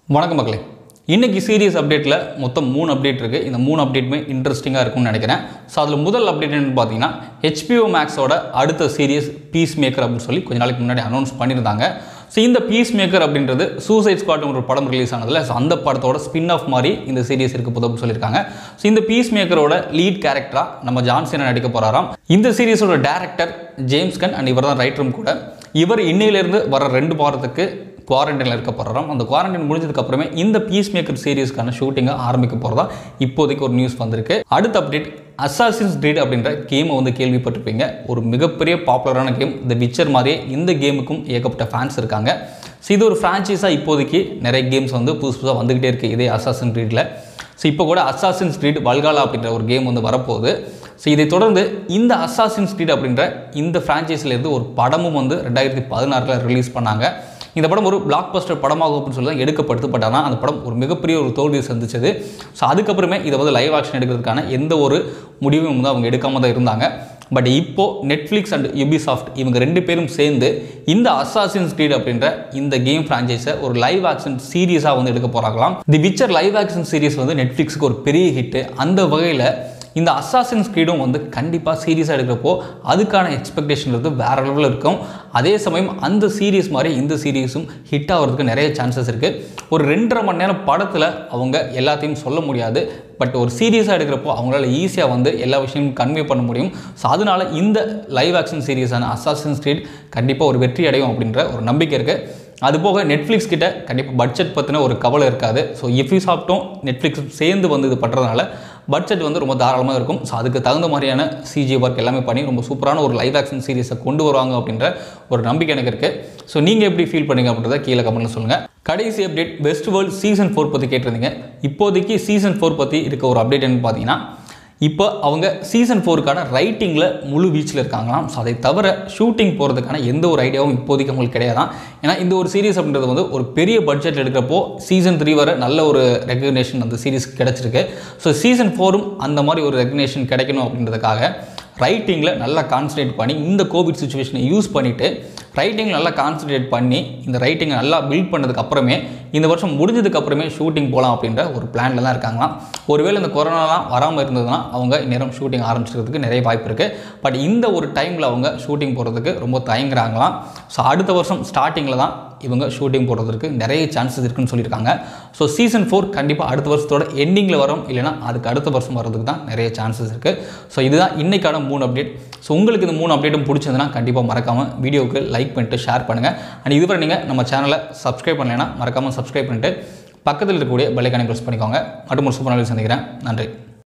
வணக்கம் மக்களே இன்னைக்கு சீரியஸ் அப்டேட்டில் மொத்தம் மூணு அப்டேட் இருக்குது இந்த மூணு அப்டேட்டுமே இன்ட்ரெஸ்டிங்காக இருக்கும்னு நினைக்கிறேன் ஸோ அதில் முதல் அப்டேட் என்னன்னு பார்த்தீங்கன்னா ஹெச்பிஓ மேக்ஸோட அடுத்த சீரியஸ் பீஸ் மேக்கர் அப்படின்னு சொல்லி கொஞ்ச நாளைக்கு முன்னாடி அனௌன்ஸ் பண்ணியிருந்தாங்க ஸோ இந்த பீஸ் மேக்கர் அப்படின்றது சூசைட் ஸ்குவாட் ஒரு படம் ரிலீஸ் ஆனதில் ஸோ அந்த படத்தோட ஸ்பின் ஆஃப் மாதிரி இந்த சீரியஸ் இருக்க போதும் சொல்லியிருக்காங்க ஸோ இந்த பீஸ் மேக்கரோட லீட் கேரக்டராக நம்ம ஜான்சனை நடிக்க போகிறாராம் இந்த சீரியஸோட டேரக்டர் ஜேம்ஸ் கன் அண்ட் இவர் தான் ரைட்டரும் கூட இவர் இன்னையிலேருந்து வர ரெண்டு வாரத்துக்கு குவாரண்டைனில் இருக்க போகிறோம் அந்த குவாரண்டைன் முடிஞ்சதுக்கு அப்புறமே இந்த பீஸ் மேக்கர் சீரியஸ்க்கான ஷூட்டிங்கை ஆரம்பிக்க போகிறதா இப்போதைக்கு ஒரு நியூஸ் வந்திருக்கு அடுத்த அப்டேட் அசாசின்ஸ் கிரீட் அப்படின்ற கேமை வந்து கேள்விப்பட்டிருப்பீங்க ஒரு மிகப்பெரிய பாப்புலரான கேம் இந்த விச்சர் மாதிரியே இந்த கேமுக்கும் ஏகப்பட்ட ஃபேன்ஸ் இருக்காங்க ஸோ இது ஒரு ஃப்ரான்ச்சைஸாக இப்போதைக்கு நிறைய கேம்ஸ் வந்து புதுசு புதுசாக வந்துக்கிட்டே இருக்குது இதே அசாசின் கிரீடில் ஸோ இப்போ கூட அசாசின்ஸ் கிரீட் வல்காலா அப்படின்ற ஒரு கேம் வந்து வரப்போகுது ஸோ இதை தொடர்ந்து இந்த அசாசின்ஸ் கிரீட் அப்படின்ற இந்த ஃப்ரான்ச்சைஸிலேருந்து ஒரு படமும் வந்து ரெண்டாயிரத்தி பதினாறில் ரிலீஸ் பண்ணாங்க இந்த படம் ஒரு பிளாக் பஸ்டர் படமாகும் அப்படின்னு சொல்லி தான் எடுக்கப்படுது பட் ஆனால் அந்த படம் ஒரு மிகப்பெரிய ஒரு தோல்வியை சந்திச்சது ஸோ அதுக்கப்புறமே இதை வந்து லைவ் ஆக்ஷன் எடுக்கிறதுக்கான எந்த ஒரு முடிவும் வந்து அவங்க எடுக்காமல் தான் இருந்தாங்க பட் இப்போ நெட்ஃப்ளிக்ஸ் அண்ட் யுபிசாஃப்ட் இவங்க ரெண்டு பேரும் சேர்ந்து இந்த அசாசின்ஸ் கிரீட் அப்படின்ற இந்த கேம் ஃப்ரான்ச்சைஸை ஒரு லைவ் ஆக்ஷன் சீரியஸாக வந்து எடுக்க போகிறாங்களாம் the Witcher live action series வந்து நெட்ஃப்ளிக்ஸுக்கு ஒரு பெரிய ஹிட்டு அந்த வகையில் இந்த அசாசின்ஸ் கிரீடும் வந்து கண்டிப்பாக சீரியஸாக எடுக்கிறப்போ அதுக்கான எக்ஸ்பெக்டேஷன் வந்து வேற லெவலில் இருக்கும் அதே சமயம் அந்த சீரியஸ் மாதிரி இந்த சீரியஸும் ஹிட் ஆகிறதுக்கு நிறைய சான்சஸ் இருக்குது ஒரு ரெண்டரை மணி நேரம் படத்தில் அவங்க எல்லாத்தையும் சொல்ல முடியாது பட் ஒரு சீரியஸாக எடுக்கிறப்போ அவங்களால ஈஸியாக வந்து எல்லா விஷயமும் கன்வே பண்ண முடியும் ஸோ அதனால இந்த லைவ் ஆக்ஷன் சீரியஸான அசாசின்ஸ் கிரீட் கண்டிப்பாக ஒரு வெற்றி அடையும் அப்படின்ற ஒரு நம்பிக்கை இருக்குது அது போக நெட்ஃப்ளிக்ஸ் கிட்ட கண்டிப்பாக பட்ஜெட் பற்றின ஒரு கவலை இருக்காது ஸோ இஃபி சாப்பிட்டும் நெட்ஃப்ளிக்ஸ் சேர்ந்து வந்து இது பண்ணுறதுனால பட்ஜெட் வந்து ரொம்ப தாராளமாக இருக்கும் ஸோ அதுக்கு தகுந்த மாதிரியான சிஜி ஒர்க் எல்லாமே பண்ணி ரொம்ப சூப்பரான ஒரு லைவ் ஆக்ஷன் சீரிஸை கொண்டு வருவாங்க அப்படின்ற ஒரு நம்பிக்கை எனக்கு இருக்குது ஸோ நீங்கள் எப்படி ஃபீல் பண்ணீங்க அப்படின்றத கீழே கமெண்ட்டில் சொல்லுங்கள் கடைசி update best world season four பற்றி கேட்டிருந்தீங்க இப்போதைக்கு சீசன் ஃபோர் பற்றி இருக்க ஒரு அப்டேட் என்னன்னு பார்த்தீங்கன்னா இப்போ அவங்க சீசன் ஃபோருக்கான ரைட்டிங்கில் முழு வீச்சில் இருக்காங்களாம் ஸோ அதை தவிர ஷூட்டிங் போகிறதுக்கான எந்த ஒரு ஐடியாவும் இப்போதைக்கு அவங்களுக்கு கிடையாதான் ஏன்னா இந்த ஒரு சீரிஸ் அப்படின்றது வந்து ஒரு பெரிய பட்ஜெட் எடுக்கிறப்போ சீசன் த்ரீ வர நல்ல ஒரு ரெகக்னேஷன் அந்த சீரிஸ்க்கு கிடச்சிருக்கு ஸோ சீசன் ஃபோரும் அந்த மாதிரி ஒரு ரெகக்னேஷன் கிடைக்கணும் அப்படின்றதுக்காக ரைட்டிங்கில் நல்லா கான்சன்ட்ரேட் பண்ணி இந்த கோவிட் சுச்சுவேஷனை யூஸ் பண்ணிவிட்டு ரைட்டிங் நல்லா கான்சன்ட்ரேட் பண்ணி இந்த ரைட்டிங்கை நல்லா பில்ட் பண்ணதுக்கு அப்புறமே இந்த வருஷம் முடிஞ்சதுக்கு அப்புறமே ஷூட்டிங் போகலாம் அப்படின்ற ஒரு பிளானில் தான் இருக்காங்களாம் ஒருவேளை இந்த கொரோனாலாம் வராமல் இருந்ததுன்னா அவங்க இந்நேரம் ஷூட்டிங் ஆரம்பிச்சிக்கிறதுக்கு நிறைய வாய்ப்பு இருக்குது பட் இந்த ஒரு டைமில் அவங்க ஷூட்டிங் போகிறதுக்கு ரொம்ப தயங்குறாங்களாம் ஸோ அடுத்த வருஷம் ஸ்டார்டிங்கில் தான் இவங்க ஷூட்டிங் போடுறதுக்கு நிறைய சான்சஸ் இருக்குன்னு சொல்லியிருக்காங்க ஸோ சீசன் ஃபோர் கண்டிப்பாக அடுத்த வருஷத்தோட எண்டிங்கில் வரும் இல்லைனா அதுக்கு அடுத்த வருஷம் வரதுக்கு தான் நிறைய சான்சஸ் இருக்குது ஸோ இதுதான் இன்றைக்கான மூணு அப்டேட் ஸோ உங்களுக்கு இந்த மூணு அப்டேட்டும் பிடிச்சதுன்னா கண்டிப்பாக மறக்காமல் வீடியோவுக்கு லைக் பண்ணிட்டு ஷேர் பண்ணுங்கள் அண்ட் இதுவரை நீங்கள் நம்ம சேனலை சப்ஸ்கிரைப் பண்ணலைன்னா மறக்காமல் சப்ஸ்கிரைப் பண்ணிட்டு பக்கத்தில் இருக்கக்கூடிய பெல்லைக்கானை ப்ரெஸ் பண்ணிக்கோங்க மற்றும் ஒரு சூப்பர் நாளில் சந்திக்கிறேன் நன்றி